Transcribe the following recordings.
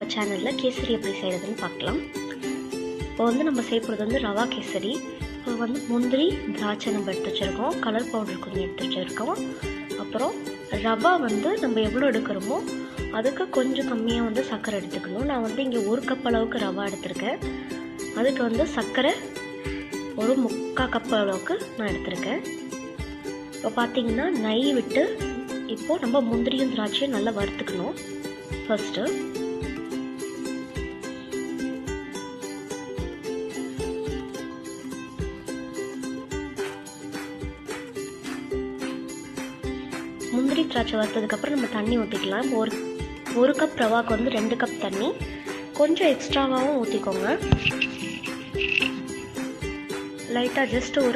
சேனலில் கேசரி எப்படி செய்கிறதுன்னு பார்க்கலாம் இப்போ வந்து நம்ம செய்ய போகிறது வந்து ரவா கேசரி இப்போ வந்து முந்திரி திராட்சை நம்ம எடுத்து வச்சுருக்கோம் கலர் பவுடர் கொஞ்சம் எடுத்து வச்சுருக்கோம் அப்புறம் ரவா வந்து நம்ம எவ்வளோ எடுக்கிறோமோ அதுக்கு கொஞ்சம் கம்மியாக வந்து சர்க்கரை எடுத்துக்கணும் நான் வந்து இங்கே ஒரு கப் அளவுக்கு ரவா எடுத்திருக்கேன் அதுக்கு வந்து சர்க்கரை ஒரு முக்கால் கப் அளவுக்கு நான் எடுத்திருக்கேன் இப்போ பார்த்தீங்கன்னா நெய் விட்டு இப்போது நம்ம முந்திரியும் திராட்சையும் நல்லா வறுத்துக்கணும் ஃபஸ்ட்டு முந்திரி திராட்சை வறுத்ததுக்கப்புறம் நம்ம தண்ணி ஊற்றிக்கலாம் ஒரு ஒரு கப் ரவாக்கு வந்து ரெண்டு கப் தண்ணி கொஞ்சம் எக்ஸ்ட்ராவாகவும் ஊற்றிக்கோங்க லைட்டாக ஜஸ்ட் ஒரு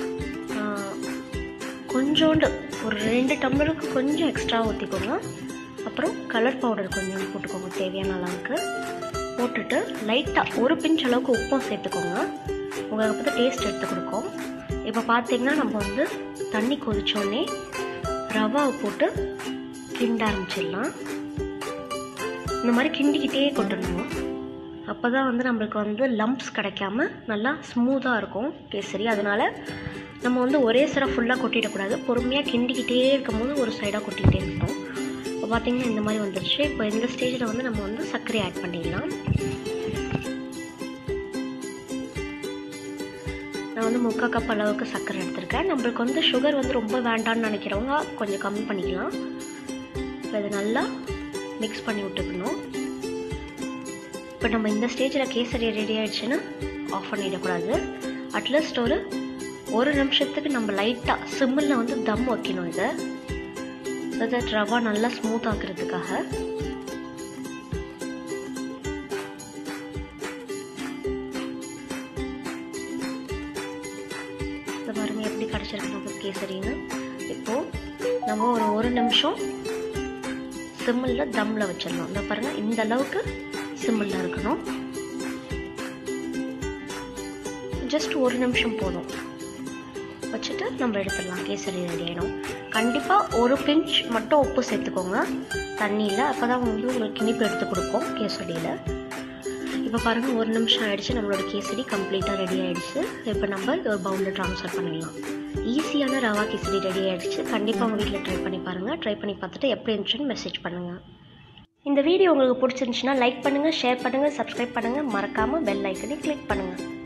கொஞ்சோண்டு ஒரு ரெண்டு டம்ளருக்கு கொஞ்சம் எக்ஸ்ட்ரா ஊற்றிக்கோங்க அப்புறம் கலர் பவுடர் கொஞ்சம் போட்டுக்கோங்க தேவையான அளவுக்கு போட்டுட்டு லைட்டாக ஒரு பிஞ்ச் அளவுக்கு உப்பும் சேர்த்துக்கோங்க உங்களுக்கு அப்போ டேஸ்ட் எடுத்து கொடுக்கும் இப்போ பார்த்தீங்கன்னா நம்ம வந்து தண்ணி கொதிச்சோடனே ரவாவை போட்டு கிண்ட ஆரம்பிச்சிடலாம் இந்த மாதிரி கிண்டிக்கிட்டே கொட்டணும் அப்போ தான் வந்து நம்மளுக்கு வந்து லம்ப்ஸ் கிடைக்காம நல்லா ஸ்மூத்தாக இருக்கும் கேசரி அதனால் நம்ம வந்து ஒரே சைடாக ஃபுல்லாக கொட்டிடக்கூடாது பொறுமையாக கிண்டிக்கிட்டே இருக்கும்போது ஒரு சைடாக கொட்டிக்கிட்டே இருக்கணும் இப்போ பார்த்திங்கன்னா இந்த மாதிரி வந்துருச்சு இப்போ இந்த ஸ்டேஜில் வந்து நம்ம வந்து சர்க்கரை ஆட் பண்ணிடலாம் நான் வந்து முக்கால் கப் அளவுக்கு சர்க்கரை எடுத்திருக்கேன் நம்மளுக்கு வந்து சுகர் வந்து ரொம்ப வேண்டாம்னு நினைக்கிறவங்க கொஞ்சம் கம்மி பண்ணிக்கலாம் இப்போ இதை நல்லா மிக்ஸ் பண்ணி விட்டுக்கணும் இப்போ நம்ம இந்த ஸ்டேஜில் கேசரி ரெடி ஆகிடுச்சுன்னா ஆஃப் பண்ணிடக்கூடாது அட்லீஸ்ட் ஒரு ஒரு நிமிஷத்துக்கு நம்ம லைட்டாக சிம்மில் வந்து தம் வைக்கணும் இதை ஸோ தட் ரவா நல்லா ஸ்மூத் ஆக்குறதுக்காக இந்த பாருங்க எப்படி கிடச்சிருக்கு நமக்கு கேசரின்னு இப்போது நம்ம ஒரு ஒரு நிமிஷம் சிம்மில் தம்மில் வச்சிடணும் இந்த பாருங்கள் இந்த அளவுக்கு சிம்மில் இருக்கணும் ஜஸ்ட் ஒரு நிமிஷம் போதும் வச்சுட்டு நம்ம எடுத்துடலாம் கேசரி ரெடி ஆகிடும் கண்டிப்பாக ஒரு பிஞ்ச் மட்டும் உப்பு சேர்த்துக்கோங்க தண்ணியில் அப்போ தான் வந்து உங்களுக்கு இனிப்பு எடுத்து கொடுக்கும் கேசரியில் இப்போ பாருங்கள் ஒரு நிமிஷம் ஆகிடுச்சு நம்மளோட கேசரி கம்ப்ளீட்டாக ரெடி ஆகிடுச்சு இப்போ நம்ம இது ஒரு பவுலில் ட்ரான்ஸ்ஃபர் பண்ணிடலாம் ஈஸியான ரவா கேசரி ரெடி ஆகிடுச்சு கண்டிப்பாக உங்கள் வீட்டில் ட்ரை பண்ணி பாருங்கள் ட்ரை பண்ணி பார்த்துட்டு எப்படி இருந்துச்சுன்னு மெசேஜ் பண்ணுங்கள் இந்த வீடியோ உங்களுக்கு பிடிச்சிருந்துச்சுன்னா லைக் பண்ணுங்கள் ஷேர் பண்ணுங்கள் சப்ஸ்கிரைப் பண்ணுங்கள் மறக்காமல் பெல் ஐக்கனை கிளிக் பண்ணுங்கள்